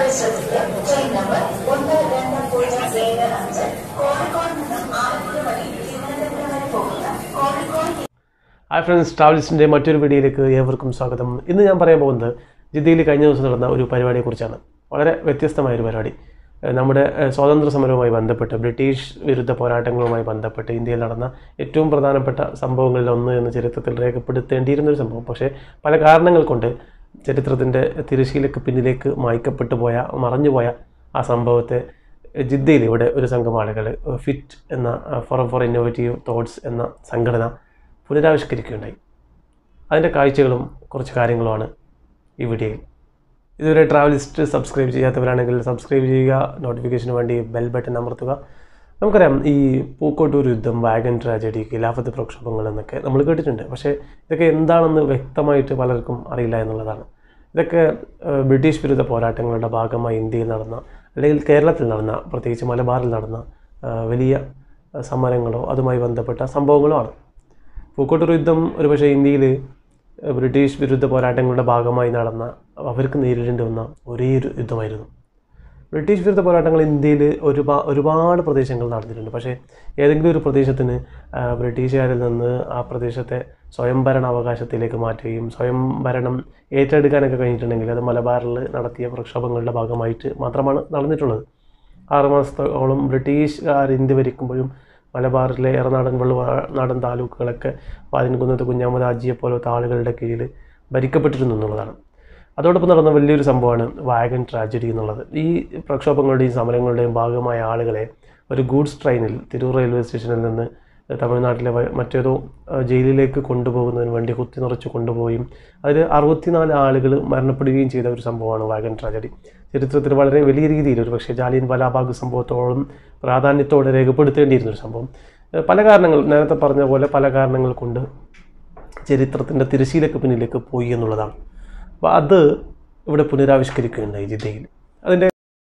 പരിശ്രമിക്കുക train number ഒന്ന് രണ്ട് പൂജ്യം ഏഴ് അഞ്ച് കോഴിക്കോട് നിന്നും ആലപ്പുഴ വഴി തിരുവനന്തപുരം വരെ പോകുന്ന കോഴിക്കോട് ഹായ് ഫ്രണ്ട്സ് ട്രാവൽസിൻ്റെ മറ്റൊരു വീഡിയോയിലേക്ക് ഏവർക്കും സ്വാഗതം ഇന്ന് ഞാൻ പറയാൻ പോകുന്നത് ജിദ്ദയിൽ കഴിഞ്ഞ ദിവസം നടന്ന ഒരു പരിപാടിയെക്കുറിച്ചാണ് വളരെ വ്യത്യസ്തമായ ഒരു പരിപാടി ഏഹ് നമ്മുടെ ഏഹ് സ്വാതന്ത്ര്യ സമരവുമായി ബന്ധപ്പെട്ട് ബ്രിട്ടീഷ് വിരുദ്ധ പോരാട്ടങ്ങളുമായി ബന്ധപ്പെട്ട് ഇന്ത്യയിൽ നടന്ന ഏറ്റവും പ്രധാനപ്പെട്ട സംഭവങ്ങളിൽ ഒന്ന് എന്ന് ചരിത്രത്തിൽ രേഖപ്പെടുത്തേണ്ടിയിരുന്ന ഒരു സംഭവം പക്ഷേ പല കാരണങ്ങൾ കൊണ്ട് ചരിത്രത്തിൻ്റെ തിരശ്ശീലക്ക് പിന്നിലേക്ക് മായ്ക്കപ്പെട്ടു പോയ മറഞ്ഞുപോയ ആ സംഭവത്തെ ജിദ്ദയിൽ ഇവിടെ ഒരു സംഘം ആളുകൾ ഫിറ്റ് എന്ന ഫോറം ഫോർ ഇന്നോവേറ്റീവ് തോട്ട്സ് എന്ന സംഘടന പുനരാവിഷ്കരിക്കുകയുണ്ടായി അതിൻ്റെ കാഴ്ചകളും കുറച്ച് കാര്യങ്ങളുമാണ് ഈ വീഡിയോയിൽ ഇതുവരെ ട്രാവലിസ്റ്റ് സബ്സ്ക്രൈബ് ചെയ്യാത്തവരാണെങ്കിൽ സബ്സ്ക്രൈബ് ചെയ്യുക നോട്ടിഫിക്കേഷന് വേണ്ടി ബെൽ ബട്ടൺ അമർത്തുക നമുക്കറിയാം ഈ പൂക്കോട്ടൂർ യുദ്ധം വാഗൻ ട്രാജഡി ഖിലാഫത്ത് പ്രക്ഷോഭങ്ങൾ എന്നൊക്കെ നമ്മൾ കേട്ടിട്ടുണ്ട് പക്ഷേ ഇതൊക്കെ എന്താണെന്ന് വ്യക്തമായിട്ട് പലർക്കും അറിയില്ല എന്നുള്ളതാണ് ഇതൊക്കെ ഏഹ്, ബ്രിട്ടീഷ് വിരുദ്ധ പോരാട്ടങ്ങളുടെ ഭാഗമായി ഇന്ത്യയിൽ നടന്ന അല്ലെങ്കിൽ കേരളത്തിൽ നടന്ന പ്രത്യേകിച്ച് മലബാറിൽ നടന്ന ഏഹ്, വലിയ ഏഹ്, സമരങ്ങളോ അതുമായി ബന്ധപ്പെട്ട സംഭവങ്ങളോ ആണ് പൂക്കോട്ടൂർ യുദ്ധം ഒരുപക്ഷെ ഇന്ത്യയിൽ ബ്രിട്ടീഷ് വിരുദ്ധ പോരാട്ടങ്ങളുടെ ഭാഗമായി നടന്ന അവർക്ക് നേരിടേണ്ടി വന്ന ഒരേ ഒരു യുദ്ധമായിരുന്നു ബ്രിട്ടീഷ് വിരുദ്ധ പോരാട്ടങ്ങൾ ഇന്ത്യയിൽ ഒരുപാ ഒരുപാട് പ്രദേശങ്ങൾ നടന്നിട്ടുണ്ട് പക്ഷേ ഏതെങ്കിലും ഒരു പ്രദേശത്തിന് ആ, ബ്രിട്ടീഷുകാരിൽ നിന്ന് ആ പ്രദേശത്തെ സ്വയംഭരണ അവകാശത്തിലേക്ക് മാറ്റുകയും സ്വയം ഭരണം ഏറ്റെടുക്കാനൊക്കെ കഴിഞ്ഞിട്ടുണ്ടെങ്കിൽ അത് മലബാറിൽ നടത്തിയ പ്രക്ഷോഭങ്ങളുടെ ഭാഗമായിട്ട് മാത്രമാണ് നടന്നിട്ടുള്ളത് ആറുമാസത്തോളം ബ്രിട്ടീഷുകാർ ഇന്ത്യ ഭരിക്കുമ്പോഴും മലബാറിലെ എറനാടൻ വെള്ളുനാടൻ താലൂക്കുകളൊക്കെ വാതിൻകുന്നത്ത് കുഞ്ഞാമത് ആജിയെ പോലത്തെ ആളുകളുടെ കീഴിൽ ഭരിക്കപ്പെട്ടിരുന്നു എന്നുള്ളതാണ് അതോടൊപ്പം നടന്ന വലിയൊരു സംഭവമാണ് വാഗൻ ട്രാജഡി എന്നുള്ളത് ഈ പ്രക്ഷോഭങ്ങളുടെയും സമരങ്ങളുടെയും ഭാഗമായ ആളുകളെ ഒരു ഗൂഡ്സ് ട്രെയിനിൽ തിരൂർ റെയിൽവേ സ്റ്റേഷനിൽ നിന്ന് തമിഴ്നാട്ടിലെ വ- മറ്റേതോ അഹ്, ജയിലിലേക്ക് കൊണ്ടുപോകുന്നതിന് വേണ്ടി കുത്തി നിറച്ച് കൊണ്ടുപോവുകയും അതിൽ അറുപത്തിനാല് ആളുകൾ മരണപ്പെടുകയും ചെയ്ത ഒരു സംഭവമാണ് വാഗൻ ട്രാജഡി ചരിത്രത്തിൽ വളരെ വലിയ രീതിയിൽ ഒരു പക്ഷേ ജാലിയൻ വലാബാഗ് സംഭവത്തോളം പ്രാധാന്യത്തോടെ രേഖപ്പെടുത്തേണ്ടിയിരുന്ന ഒരു സംഭവം ഏഹ്, പല കാരണങ്ങൾ നേരത്തെ പറഞ്ഞ പോലെ പല കാരണങ്ങൾ കൊണ്ട് ചരിത്രത്തിൻ്റെ തിരശീലക്ക് പിന്നിലേക്ക് പോയി എന്നുള്ളതാണ് അപ്പോൾ അത് ഇവിടെ പുനരാവിഷ്കരിക്കുകയുണ്ടായി ജിദ്ദയിൽ അതിൻ്റെ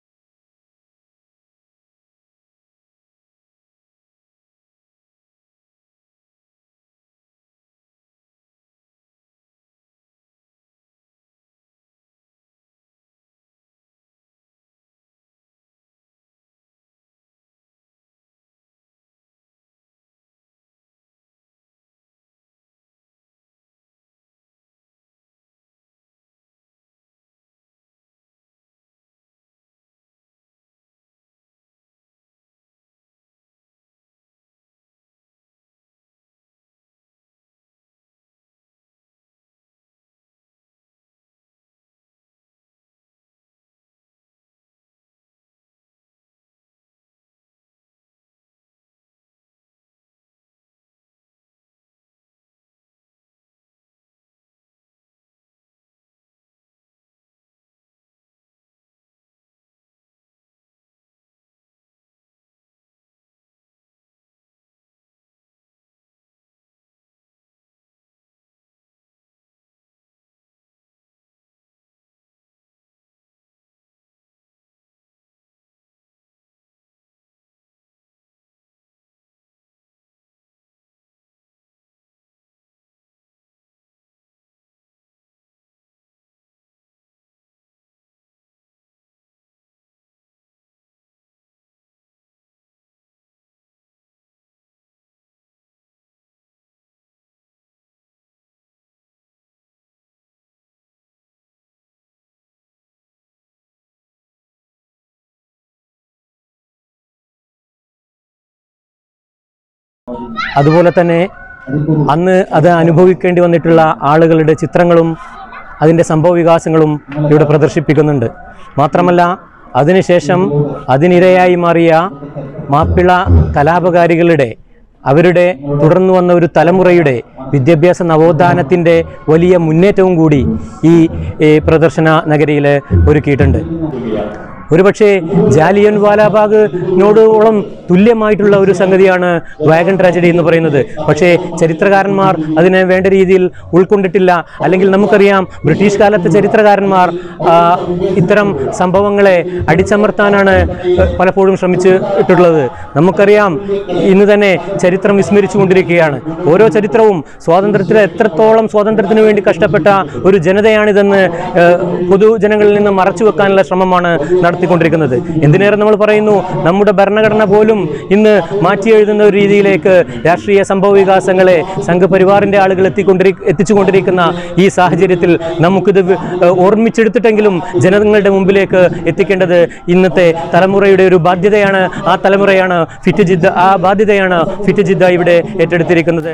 അതുപോലെ തന്നെ അന്ന് അത് അനുഭവിക്കേണ്ടി വന്നിട്ടുള്ള ആളുകളുടെ ചിത്രങ്ങളും അതിൻ്റെ സംഭവ വികാസങ്ങളും ഇവിടെ പ്രദർശിപ്പിക്കുന്നുണ്ട് മാത്രമല്ല അതിനുശേഷം അതിനിരയായി മാറിയ മാപ്പിള കലാപകാരികളുടെ അവരുടെ തുടർന്നു വന്ന ഒരു തലമുറയുടെ വിദ്യാഭ്യാസ നവോത്ഥാനത്തിൻ്റെ വലിയ മുന്നേറ്റവും കൂടി ഈ ഈ പ്രദർശന നഗരിയിൽ ഒരുക്കിയിട്ടുണ്ട് ഒരുപക്ഷെ ജാലിയൻ വാലാബാഗിനോടോളം തുല്യമായിട്ടുള്ള ഒരു സംഗതിയാണ് വാഗൺ ട്രാജഡി എന്ന് പറയുന്നത് പക്ഷേ ചരിത്രകാരന്മാർ അതിനെ വേണ്ട രീതിയിൽ ഉൾക്കൊണ്ടിട്ടില്ല അല്ലെങ്കിൽ നമുക്കറിയാം ബ്രിട്ടീഷ് കാലത്തെ ചരിത്രകാരന്മാർ ആ, ഇത്തരം സംഭവങ്ങളെ അടിച്ചമർത്താനാണ് പലപ്പോഴും ശ്രമിച്ചിട്ടുള്ളത് നമുക്കറിയാം ഇന്ന് തന്നെ ചരിത്രം വിസ്മരിച്ചു കൊണ്ടിരിക്കുകയാണ് ഓരോ ചരിത്രവും സ്വാതന്ത്ര്യത്തിൽ എത്രത്തോളം സ്വാതന്ത്ര്യത്തിന് വേണ്ടി കഷ്ടപ്പെട്ട ഒരു ജനതയാണിതെന്ന് ഏഹ്, പൊതുജനങ്ങളിൽ നിന്ന് മറച്ചു വെക്കാനുള്ള ശ്രമമാണ് നടത്തിക്കൊണ്ടിരിക്കുന്നത് എന്തിനേറെ നമ്മൾ പറയുന്നു നമ്മുടെ ഭരണഘടന പോലും ഇന്ന് മാറ്റി എഴുതുന്ന ഒരു രീതിയിലേക്ക് രാഷ്ട്രീയ സംഭവ വികാസങ്ങളെ സംഘപരിവാറിന്റെ ആളുകൾ എത്തിക്കൊണ്ടിരി എത്തിച്ചുകൊണ്ടിരിക്കുന്ന ഈ സാഹചര്യത്തിൽ നമുക്കിത് വി- ഏഹ്, ഓർമ്മിച്ചെടുത്തിട്ടെങ്കിലും ജനങ്ങളുടെ മുമ്പിലേക്ക് എത്തിക്കേണ്ടത് ഇന്നത്തെ തലമുറയുടെ ഒരു ബാധ്യതയാണ് ആ തലമുറയാണ് ഫിറ്റ് ജിദ്ദ ആ ബാധ്യതയാണ് ഫിറ്റ് ജിദ്ദ ഇവിടെ ഏറ്റെടുത്തിരിക്കുന്നത്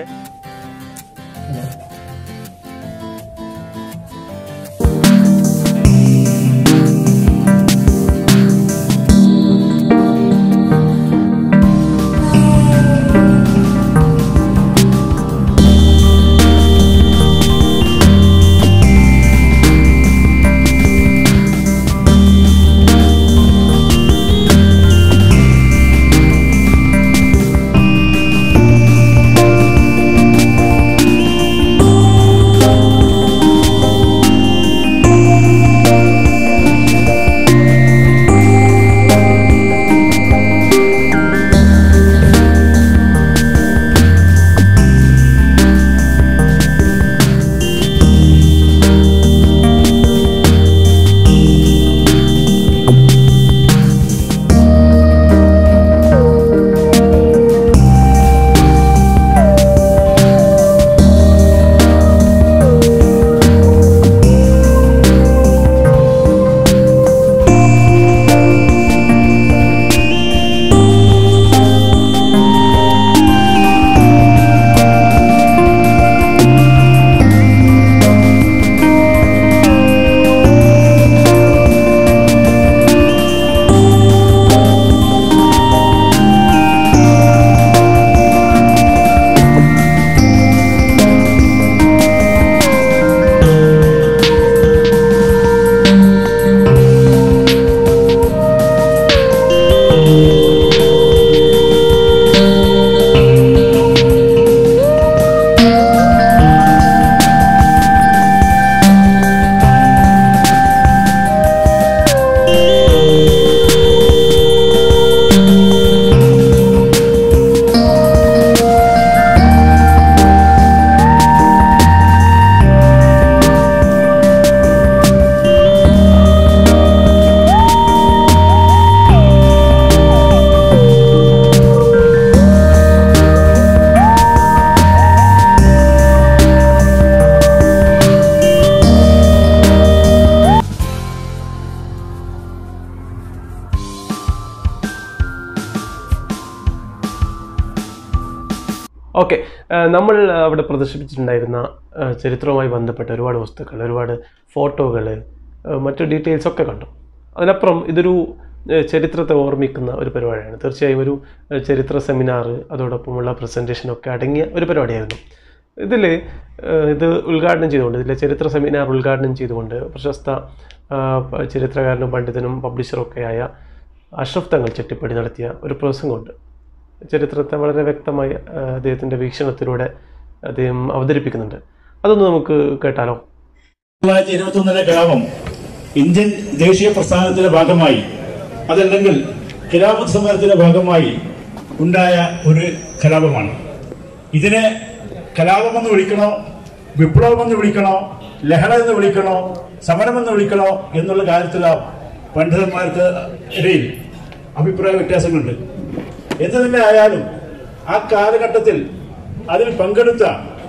ഓക്കെ നമ്മൾ അവിടെ പ്രദർശിപ്പിച്ചിട്ടുണ്ടായിരുന്ന ആ, ചരിത്രവുമായി ബന്ധപ്പെട്ട ഒരുപാട് വസ്തുക്കൾ ഒരുപാട് ഫോട്ടോകൾ മറ്റു ഡീറ്റെയിൽസ് ഒക്കെ കണ്ടു അതിനപ്പുറം ഇതൊരു ആ, ചരിത്രത്തെ ഓർമ്മിക്കുന്ന ഒരു പരിപാടിയാണ് തീർച്ചയായും ഒരു ആ, ചരിത്ര സെമിനാർ അതോടൊപ്പമുള്ള പ്രസൻറ്റേഷനൊക്കെ അടങ്ങിയ ഒരു പരിപാടിയായിരുന്നു ഇതിൽ ഇത് ഉദ്ഘാടനം ചെയ്തുകൊണ്ട് ഇതിലെ ചരിത്ര സെമിനാർ ഉദ്ഘാടനം ചെയ്തുകൊണ്ട് പ്രശസ്ത ആ, പ- ചരിത്രകാരനും പണ്ഡിതനും പബ്ലിഷറും ഒക്കെയായ അഷ്റഫ് തങ്ങൾ ചെട്ടിപ്പടി നടത്തിയ ഒരു പ്രസംഗമുണ്ട് ചരിത്രത്തെ വളരെ വ്യക്തമായി ആ, അദ്ദേഹത്തിൻ്റെ വീക്ഷണത്തിലൂടെ അദ്ദേഹം അവതരിപ്പിക്കുന്നുണ്ട് അതൊന്ന് നമുക്ക് കേട്ടാലോ തൊള്ളായിരത്തി ഇരുപത്തി ഒന്നിലെ കലാപം ഇന്ത്യൻ ദേശീയ പ്രസ്ഥാനത്തിന്റെ ഭാഗമായി അതല്ലെങ്കിൽ ഖിലാഫത്ത് സമരത്തിന്റെ ഭാഗമായി ഉണ്ടായ ഒരു കലാപമാണ് ഇതിനെ കലാപമെന്ന് വിളിക്കണോ വിപ്ലവമെന്ന് വിളിക്കണോ ലഹള എന്ന് വിളിക്കണോ സമരമെന്ന് വിളിക്കണോ എന്നുള്ള കാര്യത്തിൽ പണ്ഡിതന്മാർക്ക് ഇടയിൽ അഭിപ്രായ വ്യത്യാസങ്ങളുണ്ട് എന്ത് തന്നെ ആയാലും ആ കാലഘട്ടത്തിൽ അതിൽ പങ്കെടുത്ത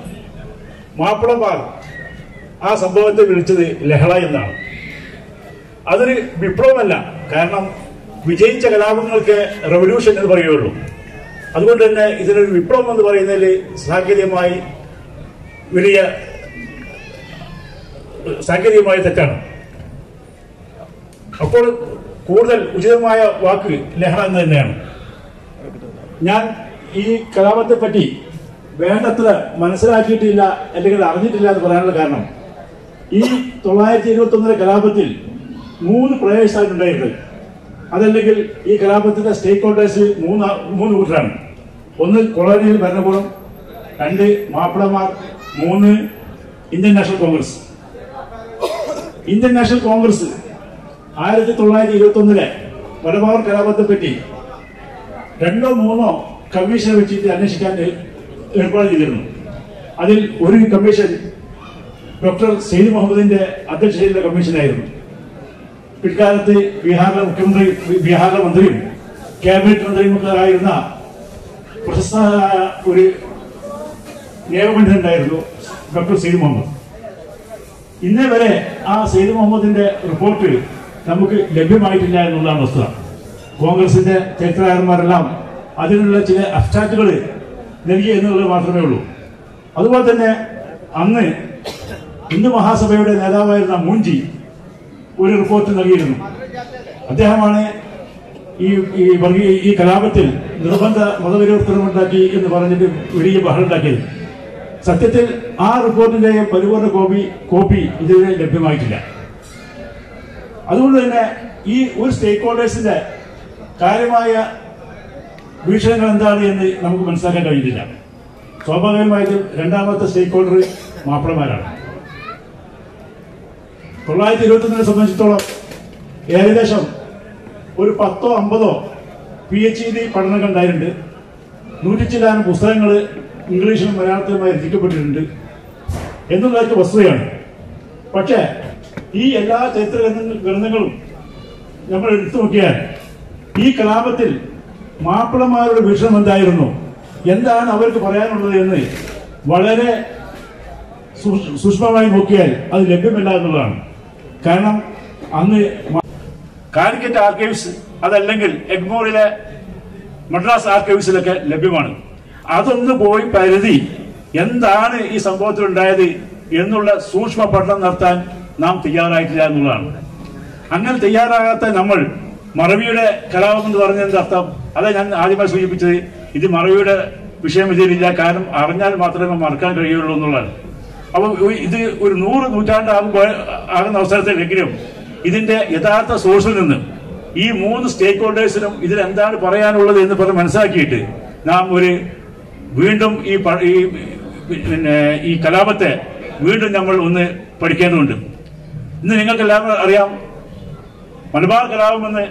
മാപ്പിളമാർ ആ സംഭവത്തെ വിളിച്ചത് ലഹള എന്നാണ് അതൊരു വിപ്ലവമല്ല കാരണം വിജയിച്ച കലാപങ്ങൾക്ക് റവല്യൂഷൻ എന്ന് പറയുകയുള്ളൂ അതുകൊണ്ട് തന്നെ ഇതിനൊരു വിപ്ലവം എന്ന് പറയുന്നതിൽ സാങ്കേതികമായി വലിയ സാങ്കേതികമായ തെറ്റാണ് അപ്പോൾ കൂടുതൽ ഉചിതമായ വാക്ക് ലഹള എന്ന് തന്നെയാണ് ഞാൻ ഈ കലാപത്തെ പറ്റി വേണ്ടത്ര മനസ്സിലാക്കിയിട്ടില്ല അല്ലെങ്കിൽ അറിഞ്ഞിട്ടില്ല എന്ന് പറയാനുള്ള കാരണം ഈ തൊള്ളായിരത്തി ഇരുപത്തി ഒന്നിലെ കലാപത്തിൽ മൂന്ന് പ്ലേയേഴ്സാണ് ഉണ്ടായിരുന്നത് അതല്ലെങ്കിൽ ഈ കലാപത്തിന്റെ സ്റ്റേക്ക് ഹോൾഡേഴ്സ് മൂന്ന് മൂന്ന് കൂട്ടരാണ് ഒന്ന് കൊളോണിയൽ ഭരണകൂടം രണ്ട് മാപ്പിളമാർ മൂന്ന് Indian National Congress Indian National Congress ആയിരത്തി തൊള്ളായിരത്തി ഇരുപത്തി ഒന്നിലെ മലബാർ കലാപത്തെ പറ്റി രണ്ടോ മൂന്നോ കമ്മീഷൻ വെച്ചിട്ട് അന്വേഷിക്കാൻ ഏർപ്പാട് ചെയ്തിരുന്നു അതിൽ ഒരു കമ്മീഷൻ ഡോക്ടർ സെയ്ദ് മുഹമ്മദിന്റെ അധ്യക്ഷതയിലുള്ള കമ്മീഷനായിരുന്നു പിൽക്കാലത്ത് ബീഹാറിലെ മുഖ്യമന്ത്രി ബീഹാറിലെ മന്ത്രിയും ക്യാബിനറ്റ് മന്ത്രിയും ഒക്കെ ആയിരുന്ന പ്രശസ്തനായ ഒരു നിയമപണ്ഡിതനുണ്ടായിരുന്നു ഡോക്ടർ സെയ്ദ് മുഹമ്മദ് ഇന്നേ വരെ ആ സെയ്ദ് മുഹമ്മദിന്റെ റിപ്പോർട്ട് നമുക്ക് ലഭ്യമായിട്ടില്ല എന്നുള്ളതാണ് വസ്തുത കോൺഗ്രസിന്റെ ചരിത്രകാരന്മാരെല്ലാം അതിനുള്ള ചില അബ്സ്ട്രാക്റ്റുകൾ നൽകി എന്നുള്ളത് മാത്രമേ ഉള്ളൂ അതുപോലെ തന്നെ അന്ന് ഹിന്ദു മഹാസഭയുടെ നേതാവായിരുന്ന മൂഞ്ചി ഒരു റിപ്പോർട്ട് നൽകിയിരുന്നു അദ്ദേഹമാണ് ഈ ഈ വർഗീയ ഈ കലാപത്തിൽ നിർബന്ധ മതപരിവർത്തനമുണ്ടാക്കി എന്ന് പറഞ്ഞിട്ട് വലിയ ബഹളം ഉണ്ടാക്കിയത് സത്യത്തിൽ ആ റിപ്പോർട്ടിന്റെ പരിപൂർണ കോപ്പി കോപ്പി ഇതുവരെ ലഭ്യമായിട്ടില്ല അതുകൊണ്ട് തന്നെ ഈ ഒരു സ്റ്റേക്ക് ഹോൾഡേഴ്സിന്റെ കാര്യമായ വീക്ഷണങ്ങൾ എന്താണ് എന്ന് നമുക്ക് മനസ്സിലാക്കാൻ കഴിയുന്നില്ല സ്വാഭാവികമായിട്ടും രണ്ടാമത്തെ സ്റ്റേക്ക് ഹോൾഡർ മാപ്പിളമാരാണ് തൊള്ളായിരത്തി ഇരുപത്തൊന്നിനെ സംബന്ധിച്ചിടത്തോളം ഏകദേശം ഒരു പത്തോ അമ്പതോ പി എച്ച് ഡി പഠനങ്ങൾ ഉണ്ടായിട്ടുണ്ട് നൂറ്റി ചില്ലാനും പുസ്തകങ്ങൾ ഇംഗ്ലീഷിലും മലയാളത്തിലുമായി രചിക്കപ്പെട്ടിട്ടുണ്ട് എന്നുള്ളതൊക്കെ വസ്തുതയാണ് പക്ഷേ ഈ എല്ലാ ചരിത്ര ഗ്രന്ഥ- ഗ്രന്ഥങ്ങളും നമ്മൾ എടുത്തു നോക്കിയാൽ ഈ കലാപത്തിൽ മാപ്പിളമാരുടെ വീക്ഷണം എന്തായിരുന്നു എന്താണ് അവർക്ക് പറയാനുള്ളത് എന്ന് വളരെ സൂക്ഷ്- സൂക്ഷ്മമായി നോക്കിയാൽ അത് ലഭ്യമല്ല എന്നുള്ളതാണ് കാരണം അന്ന് മ- കാലിക്കറ്റ് ആർക്കൈവ്സ് അതല്ലെങ്കിൽ എഗ്മോറിലെ മദ്രാസ് ആർക്കൈവ്സിലൊക്കെ ലഭ്യമാണ് അതൊന്ന് പോയി പരിധി എന്താണ് ഈ സംഭവത്തിൽ ഉണ്ടായത് എന്നുള്ള സൂക്ഷ്മ പഠനം നടത്താൻ നാം തയ്യാറായിട്ടില്ല എന്നുള്ളതാണ് അങ്ങനെ തയ്യാറാകാത്ത നമ്മൾ മറവിയുടെ കലാപം എന്ന് പറഞ്ഞതിന്റെ അർത്ഥം അതാ ഞാൻ ആദ്യമായി സൂചിപ്പിച്ചത് ഇത് മറവിയുടെ വിഷയം ഇതിലില്ല കാരണം അറിഞ്ഞാൽ മാത്രമേ മറക്കാൻ കഴിയുള്ളൂ എന്നുള്ളതാണ് അപ്പൊ ഇത് ഒരു നൂറ് നൂറ്റാണ്ടാകുമ്പോൾ ആകുന്ന അവസരത്തിലെങ്കിലും ഇതിന്റെ യഥാർത്ഥ സോഴ്സിൽ നിന്ന് ഈ മൂന്ന് സ്റ്റേക്ക് ഹോൾഡേഴ്സിനും ഇതിൽ എന്താണ് പറയാനുള്ളത് എന്ന് പറഞ്ഞ് മനസ്സിലാക്കിയിട്ട് നാം ഒരു വീണ്ടും ഈ പ- ഈ പിന്നെ ഈ കലാപത്തെ വീണ്ടും നമ്മൾ ഒന്ന് പഠിക്കേണ്ടതുണ്ട് ഇന്ന് നിങ്ങൾക്കെല്ലാം അറിയാം മലബാർ കലാപം എന്ന്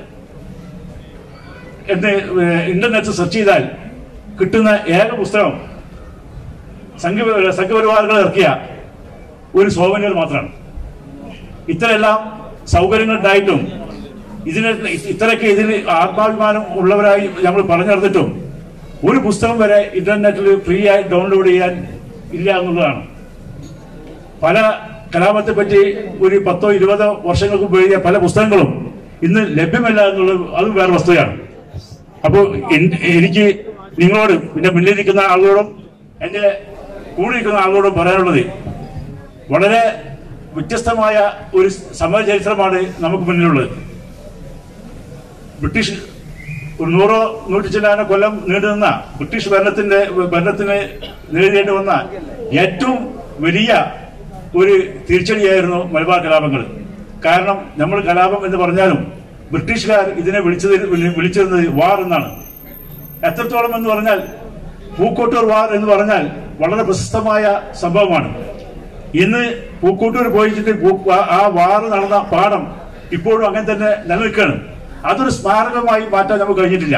എന്ന് ഇന്റർനെറ്റ് സെർച്ച് ചെയ്താൽ കിട്ടുന്ന ഏക പുസ്തകം സംഘ സംഘപരിവാറുകൾ ഇറക്കിയ ഒരു സോവനിയർ മാത്രമാണ് ഇത്രയെല്ലാം സൗകര്യങ്ങൾ ഉണ്ടായിട്ടും ഇതിന് ഇത്രയൊക്കെ ഇതിൽ ആത്മാഭിമാനം ഉള്ളവരായി നമ്മൾ പറഞ്ഞു നടന്നിട്ടും ഒരു പുസ്തകം വരെ ഇന്റർനെറ്റിൽ ഫ്രീ ആയി ഡൗൺലോഡ് ചെയ്യാൻ ഇല്ല എന്നുള്ളതാണ് പല കലാപത്തെ പറ്റി ഒരു പത്തോ ഇരുപതോ വർഷങ്ങൾക്ക് മുമ്പ് എഴുതിയ പല പുസ്തകങ്ങളും ഇന്ന് ലഭ്യമല്ല എന്നുള്ളത് അതും വേറെ വസ്തുതയാണ് അപ്പോൾ എൻ- എനിക്ക് നിങ്ങളോട് പിന്നെ മുന്നിലിരിക്കുന്ന ആളുകളോടും എന്റെ കൂടെ നിൽക്കുന്ന ആളുകളോടും പറയാനുള്ളത് വളരെ വ്യത്യസ്തമായ ഒരു സമരചരിത്രമാണ് നമുക്ക് മുന്നിലുള്ളത് ബ്രിട്ടീഷ് ഒരു നൂറോ നൂറ്റി ചില്ലാനോ കൊല്ലം നീണ്ടുനിന്ന ബ്രിട്ടീഷ് ഭരണത്തിന്റെ ഭരണത്തിന് നേരിടേണ്ടി വന്ന ഏറ്റവും വലിയ ഒരു തിരിച്ചടിയായിരുന്നു മലബാർ കലാപങ്ങൾ കാരണം നമ്മൾ കലാപം എന്ന് പറഞ്ഞാലും ബ്രിട്ടീഷുകാർ ഇതിനെ വിളിച്ചത് വിളിച്ചിരുന്നത് വാർ എന്നാണ് എത്രത്തോളം എന്ന് പറഞ്ഞാൽ പൂക്കോട്ടൂർ വാർ എന്ന് പറഞ്ഞാൽ വളരെ പ്രശസ്തമായ സംഭവമാണ് ഇന്ന് പൂക്കോട്ടൂർ പോയിട്ട് പൂ- ആ- ആ വാർ നടന്ന പാഠം ഇപ്പോഴും അങ്ങനെ തന്നെ നിലനിൽക്കുകയാണ് അതൊരു സ്മാരകമായി മാറ്റാൻ നമുക്ക് കഴിഞ്ഞിട്ടില്ല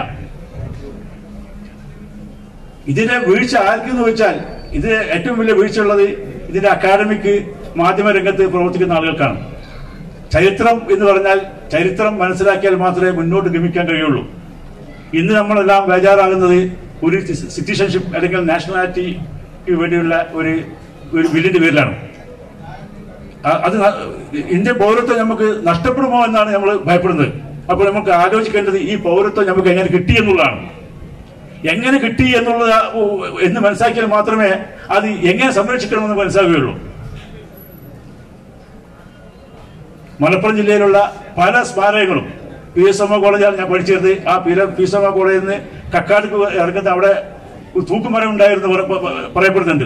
ഇതിന്റെ വീഴ്ച ആർക്കെന്ന് വെച്ചാൽ ഇത് ഏറ്റവും വലിയ വീഴ്ച ഉള്ളത് ഇതിന്റെ അക്കാഡമിക് മാധ്യമ രംഗത്ത് പ്രവർത്തിക്കുന്ന ആളുകൾക്കാണ് ചരിത്രം എന്ന് പറഞ്ഞാൽ ചരിത്രം മനസ്സിലാക്കിയാൽ മാത്രമേ മുന്നോട്ട് ഗമിക്കാൻ കഴിയുള്ളൂ ഇന്ന് നമ്മളെല്ലാം ബേജാറാകുന്നത് ഒരു സിറ്റിസൺഷിപ്പ് അല്ലെങ്കിൽ നാഷണാലിറ്റിക്ക് വേണ്ടിയുള്ള ഒരു ഒരു ബില്ലിന്റെ പേരിലാണ് അ- അത് ന- ഇന്ത്യൻ പൗരത്വം നമുക്ക് നഷ്ടപ്പെടുമോ എന്നാണ് നമ്മൾ ഭയപ്പെടുന്നത് അപ്പോൾ നമുക്ക് ആലോചിക്കേണ്ടത് ഈ പൗരത്വം നമുക്ക് എങ്ങനെ കിട്ടി എന്നുള്ളതാണ് എങ്ങനെ കിട്ടി എന്നുള്ളത് എന്ന് മനസ്സിലാക്കിയാൽ മാത്രമേ അത് എങ്ങനെ സംരക്ഷിക്കണമെന്ന് മനസ്സിലാക്കുകയുള്ളൂ മലപ്പുറം ജില്ലയിലുള്ള പല സ്മാരകങ്ങളും പി എസ് എം ഒ കോളേജാണ് ഞാൻ പഠിച്ചത് ആ P P S M O കോളേജിൽ നിന്ന് കക്കാടിക്ക് ഇറങ്ങുന്ന അവിടെ ഒരു തൂക്കുമരം ഉണ്ടായിരുന്നു പറ- പ- പറയപ്പെടുന്നുണ്ട്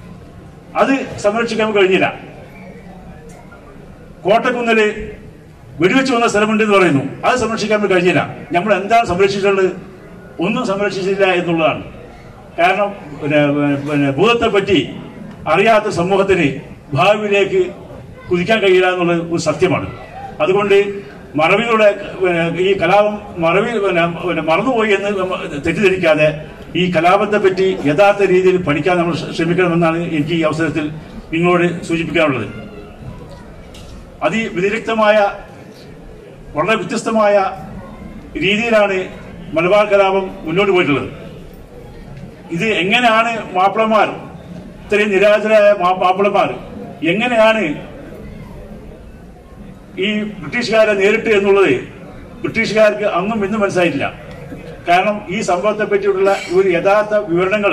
അത് സംരക്ഷിക്കാൻ കഴിഞ്ഞില്ല കോട്ടക്കുന്നില് വെടിവെച്ച് വന്ന സ്ഥലമുണ്ട് എന്ന് പറയുന്നു അത് സംരക്ഷിക്കാൻ വേണ്ടി കഴിഞ്ഞില്ല നമ്മൾ എന്താണ് സംരക്ഷിച്ചിട്ടുള്ളത് ഒന്നും സംരക്ഷിച്ചില്ല എന്നുള്ളതാണ് കാരണം പിന്നെ പിന്നെ ഭൂതത്തെ പറ്റി അറിയാത്ത സമൂഹത്തിന് ഭാവിയിലേക്ക് കുതിക്കാൻ കഴിയില്ല എന്നുള്ളത് ഒരു സത്യമാണ് അതുകൊണ്ട് മറവിയുടെ പിന്നെ ഈ കലാപം മറവി പിന്നെ പിന്നെ മറന്നുപോയി എന്ന് നമ്മ തെറ്റിദ്ധരിക്കാതെ ഈ കലാപത്തെ പറ്റി യഥാർത്ഥ രീതിയിൽ പഠിക്കാൻ നമ്മൾ ശ്രമിക്കണമെന്നാണ് എനിക്ക് ഈ അവസരത്തിൽ നിങ്ങളോട് സൂചിപ്പിക്കാനുള്ളത് അതിവിദഗ്ധമായ വളരെ വ്യത്യസ്തമായ രീതിയിലാണ് മലബാർ കലാപം മുന്നോട്ട് പോയിട്ടുള്ളത് ഇത് എങ്ങനെയാണ് മാപ്പിളമാർ ഇത്രയും നിരാശരായ മാ- മാപ്പിളമാർ എങ്ങനെയാണ് ഈ ബ്രിട്ടീഷുകാരെ നേരിട്ട് എന്നുള്ളത് ബ്രിട്ടീഷുകാർക്ക് അന്നും ഇന്നും മനസ്സിലായിട്ടില്ല കാരണം ഈ സംഭവത്തെ പറ്റിയിട്ടുള്ള ഒരു യഥാർത്ഥ വിവരണങ്ങൾ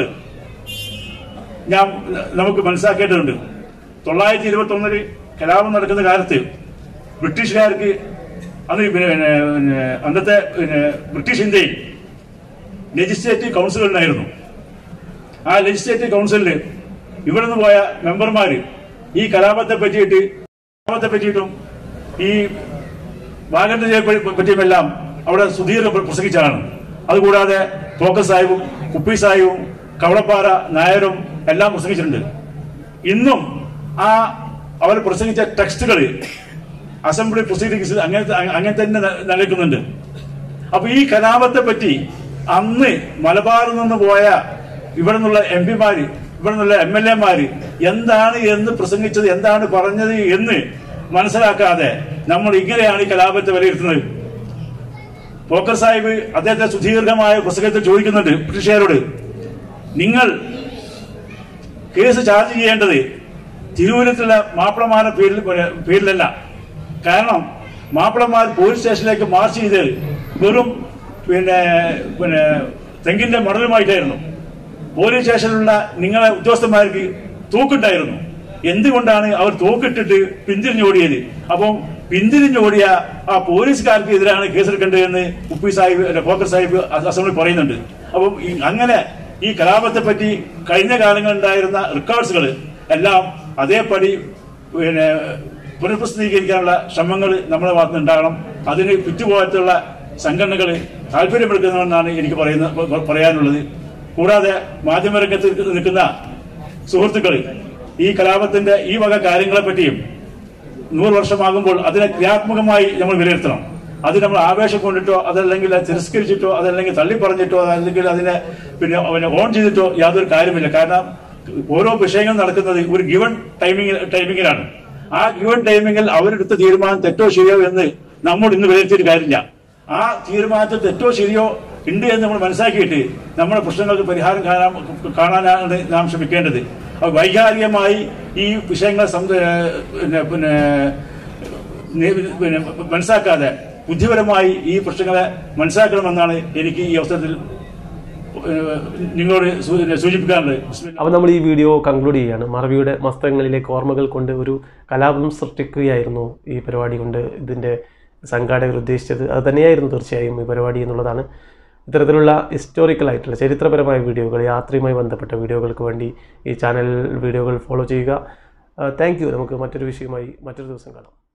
ഞാൻ നമുക്ക് മനസ്സിലാക്കേണ്ടതുണ്ട് തൊള്ളായിരത്തി ഇരുപത്തി ഒന്നില് കലാപം നടക്കുന്ന കാലത്ത് ബ്രിട്ടീഷുകാർക്ക് അന്ന് പിന്നെ പിന്നെ പിന്നെ അന്നത്തെ പിന്നെ ബ്രിട്ടീഷ് ഇന്ത്യയിൽ ലെജിസ്ലേറ്റീവ് കൗൺസിൽ ഉണ്ടായിരുന്നു ആ ലെജിസ്ലേറ്റീവ് കൗൺസിലിൽ ഇവിടെ നിന്ന് പോയ മെമ്പർമാര് ഈ കലാപത്തെ പറ്റിയിട്ട് കലാപത്തെ പറ്റിയിട്ടും ഈ വാഗന്റെ പറ്റിയുമെല്ലാം അവിടെ സുധീർ പ്രസംഗിച്ചതാണ് അതുകൂടാതെ തോക്കസ് സാഹിബും കുപ്പി സാഹിബും കവളപ്പാറ നായരും എല്ലാം പ്രസംഗിച്ചിട്ടുണ്ട് ഇന്നും ആ അവർ പ്രസംഗിച്ച ടെക്സ്റ്റുകൾ അസംബ്ലി പ്രൊസീഡിങ്സ് അങ്ങനെ അങ്ങനെ തന്നെ ന- നിലനിൽക്കുന്നുണ്ട് അപ്പൊ ഈ കലാപത്തെ പറ്റി അന്ന് മലബാറിൽ നിന്ന് പോയ ഇവിടെ നിന്നുള്ള എം പിമാര് ഇവിടെ നിന്നുള്ള എം എൽ എമാര് എന്താണ് എന്ന് പ്രസംഗിച്ചത് എന്താണ് പറഞ്ഞത് എന്ന് മനസ്സിലാക്കാതെ നമ്മൾ ഇങ്ങനെയാണ് ഈ കലാപത്തെ വിലയിരുത്തുന്നത് പോക്കർ സാഹിബ് അദ്ദേഹത്തെ സുദീർഘമായ പുസ്തകത്തിൽ ചോദിക്കുന്നുണ്ട് ബ്രിട്ടീഷുകാരോട് നിങ്ങൾ കേസ് ചാർജ് ചെയ്യേണ്ടത് തിരുവനന്തപുരത്തുള്ള മാപ്പിളമാരുടെ പേരിൽ പേരിലല്ല കാരണം മാപ്പിളമാർ പോലീസ് സ്റ്റേഷനിലേക്ക് മാർച്ച് ചെയ്ത് വെറും പിന്നെ പിന്നെ തെങ്ങിന്റെ മടലുമായിട്ടായിരുന്നു പോലീസ് സ്റ്റേഷനിലുള്ള നിങ്ങളെ ഉദ്യോഗസ്ഥന്മാർക്ക് തൂക്കുണ്ടായിരുന്നു എന്തുകൊണ്ടാണ് അവർ തൂക്കിട്ടിട്ട് പിന്തിരിഞ്ഞോടിയത് അപ്പം പിന്തിരിഞ്ഞോടിയ ആ പോലീസുകാർക്ക് എതിരാണ് കേസെടുക്കേണ്ടതെന്ന് ഉപ്പി സാഹിബ് അല്ല, പോക്കർ സാഹിബ് അസംബ്ലി പറയുന്നുണ്ട് അപ്പം ഈ അങ്ങനെ ഈ കലാപത്തെ പറ്റി കഴിഞ്ഞ കാലങ്ങളിൽ ഉണ്ടായിരുന്ന റെക്കോർഡ്സുകൾ എല്ലാം അതേപടി പിന്നെ പുനഃപ്രസിദ്ധീകരിക്കാനുള്ള ശ്രമങ്ങൾ നമ്മുടെ ഭാഗത്ത് ഉണ്ടാകണം അതിന് ചുറ്റുപോകത്തുള്ള സംഘടനകൾ താല്പര്യമെടുക്കണമെന്നാണ് എനിക്ക് പറയുന്ന പ- പറയാനുള്ളത് കൂടാതെ മാധ്യമരംഗത്ത് നിൽക്കുന്ന സുഹൃത്തുക്കൾ ഈ കലാപത്തിന്റെ ഈ വക കാര്യങ്ങളെ പറ്റിയും നൂറ് വർഷമാകുമ്പോൾ അതിനെ ക്രിയാത്മകമായി നമ്മൾ വിലയിരുത്തണം അത് നമ്മൾ ആവേശം കൊണ്ടിട്ടോ അതല്ലെങ്കിൽ അത് തിരസ്കരിച്ചിട്ടോ അതല്ലെങ്കിൽ തള്ളി പറഞ്ഞിട്ടോ അല്ലെങ്കിൽ അതിനെ പിന്നെ പിന്നെ ഓൺ ചെയ്തിട്ടോ യാതൊരു കാര്യമില്ല കാരണം ഓരോ വിഷയങ്ങൾ നടക്കുന്നത് ഒരു ഗിവൺ ടൈമിംഗ് ടൈമിങ്ങിലാണ് ആ ഗിവൺ ടൈമിങ്ങിൽ അവരെടുത്ത തീരുമാനം തെറ്റോ ശരിയോ എന്ന് നമ്മൾ ഇന്ന് വിലയിരുത്തിയിട്ട് കാര്യമില്ല ആ തീരുമാനത്തിൽ തെറ്റോ ശരിയോ ഉണ്ട് എന്ന് നമ്മൾ മനസ്സിലാക്കിയിട്ട് നമ്മുടെ പ്രശ്നങ്ങൾക്ക് പരിഹാരം കാണാൻ കാണാനാണ് നാം ശ്രമിക്കേണ്ടത് അപ്പോൾ വൈകാരികമായി ഈ വിഷയങ്ങളെ സം- ഏഹ് പിന്നെ പിന്നെ നി- പിന്നെ മനസ്സിലാക്കാതെ ബുദ്ധിപരമായി ഈ പ്രശ്നങ്ങളെ മനസ്സിലാക്കണമെന്നാണ് എനിക്ക് ഈ അവസരത്തിൽ ഏഹ് നിങ്ങളോട് സൂ- സൂചിപ്പിക്കാനുള്ളത് ബിസ്മില്ലാ. അപ്പോൾ നമ്മൾ ഈ വീഡിയോ കൺക്ലൂഡ് ചെയ്യുകയാണ് മറവിയുടെ മസ്തകങ്ങളിലേക്ക് ഓർമ്മകൾ കൊണ്ട് ഒരു കലാപം സൃഷ്ടിക്കുകയായിരുന്നു ഈ പരിപാടി കൊണ്ട് ഇതിൻ്റെ സംഘാടകർ ഉദ്ദേശിച്ചത് അത് തന്നെയായിരുന്നു തീർച്ചയായും ഈ പരിപാടി എന്നുള്ളതാണ് ഇത്തരത്തിലുള്ള ഹിസ്റ്റോറിക്കൽ ആയിട്ടുള്ള ചരിത്രപരമായ വീഡിയോകൾ യാത്രയുമായി ബന്ധപ്പെട്ട വീഡിയോകൾക്ക് വേണ്ടി ഈ ചാനൽ വീഡിയോകൾ ഫോളോ ചെയ്യുക താങ്ക് യു നമുക്ക് മറ്റൊരു വിഷയമായി മറ്റൊരു ദിവസം കാണാം